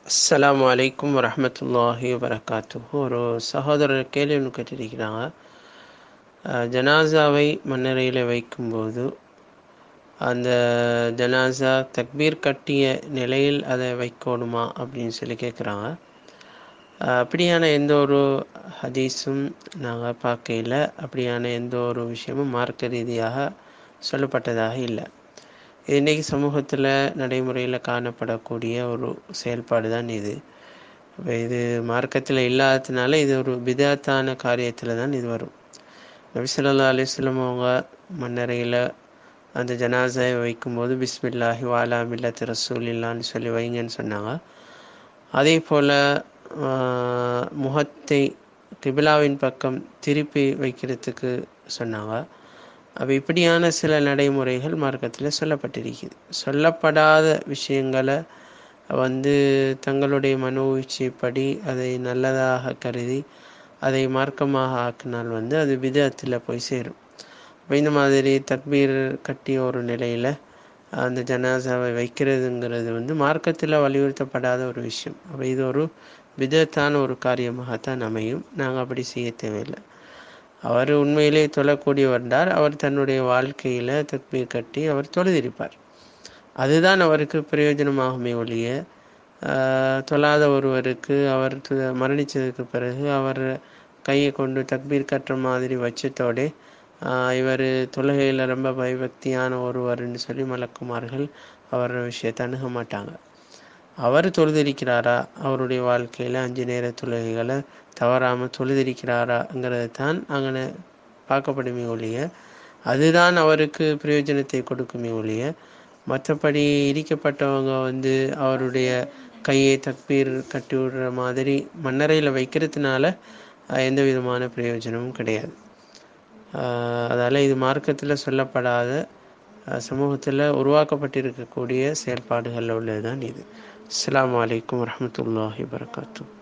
அஸ்ஸலாமு அலைக்கும் வரஹ்மத்துல்லாஹி வபரகாத்து ஒரு சகோதரர் கேள்வி ஒன்று கேட்டிருக்கிறாங்க அஹ், ஜனாசாவை மண்ணறையில் வைக்கும்போது அந்த ஜனாசா தக்பீர் கட்டிய நிலையில் அதை வைக்கணுமா அப்படின்னு சொல்லி கேட்குறாங்க அப்படியான எந்த ஒரு ஹதீஸும் நாங்கள் பார்க்கையில் அப்படியான எந்த ஒரு விஷயமும் மார்க்க ரீதியாக சொல்லப்பட்டதாக இல்லை இது இன்னைக்கு சமூகத்தில் நடைமுறையில் காணப்படக்கூடிய ஒரு செயல்பாடு தான் இது அப்ப இது மார்க்கத்தில் இல்லாததுனால இது ஒரு பிதாத்தான காரியத்தில் தான் இது வரும் நபி ஸல்லல்லாஹு அலைஹி வஸல்லம் அவங்க மண்ணறையில் அந்த ஜனாசாவை வைக்கும்போது பிஸ்மில்லாஹி வாலா மில்லத் ரசூலில்லான்னு சொல்லி வைங்கன்னு சொன்னாங்க அதே போல் முகத்தை கிபிலாவின் பக்கம் திருப்பி வைக்கிறதுக்கு சொன்னாங்க அப்போ இப்படியான சில நடைமுறைகள் மார்க்கத்தில் சொல்லப்பட்டிருக்குது சொல்லப்படாத விஷயங்களை வந்து தங்களுடைய மனோ இச்சைப்படி அதை நல்லதாக கருதி அதை மார்க்கமாக ஆக்கினால் வந்து அது விதத்தில் போய் சேரும் அப்போ இந்த மாதிரி தக்பீர் கட்டிய ஒரு நிலையில் அந்த ஜனாசாவை வைக்கிறதுங்கிறது வந்து மார்க்கத்தில் வலியுறுத்தப்படாத ஒரு விஷயம் அப்போ இது ஒரு விதத்தான ஒரு காரியமாகத்தான் அமையும் நாங்கள் அப்படி செய்ய தேவையில்லை அவர் உண்மையிலே தொழக்கூடியவர் என்றால் அவர் தன்னுடைய வாழ்க்கையில் தக்பீர் கட்டி அவர் தொழுதிருப்பார் அதுதான் அவருக்கு பிரயோஜனமாகுமே ஒழிய ஆஹ், தொழாத ஒருவருக்கு அவர் து- மரணிச்சதுக்கு பிறகு அவர் கையை கொண்டு தக்பீர் கட்டுற மாதிரி வச்சத்தோட இவர் தொழுகையில் ரொம்ப பயபக்தியான ஒருவர்னு சொல்லி மலக்குமார்கள் அவர் விஷயத்தை அணுக மாட்டாங்க அவர் தொழுதிருக்கிறாரா அவருடைய வாழ்க்கையில் அஞ்சு நேர தொழுகைகளை தவறாமல் தொழுதிருக்கிறாராங்கிறது தான் அங்கே பார்க்கப்படுமே ஒழிய அதுதான் அவருக்கு பிரயோஜனத்தை கொடுக்குமே ஒழிய மற்றபடி இடிக்கப்பட்டவங்க வந்து அவருடைய கையை தக்பீர் கட்டி விடுற மாதிரி மண்ணறையில் வைக்கிறதுனால அஹ், எந்த விதமான பிரயோஜனமும் கிடையாது அதால் இது மார்க்கத்தில் சொல்லப்படாத சமூகத்தில் உருவாக்கப்பட்டிருக்கக்கூடிய செயல்பாடுகளில் உள்ளது தான் இது அஸ்ஸலாமு அலைக்கும் வரஹ்மத்துல்லாஹி வபரகாத்துஹ்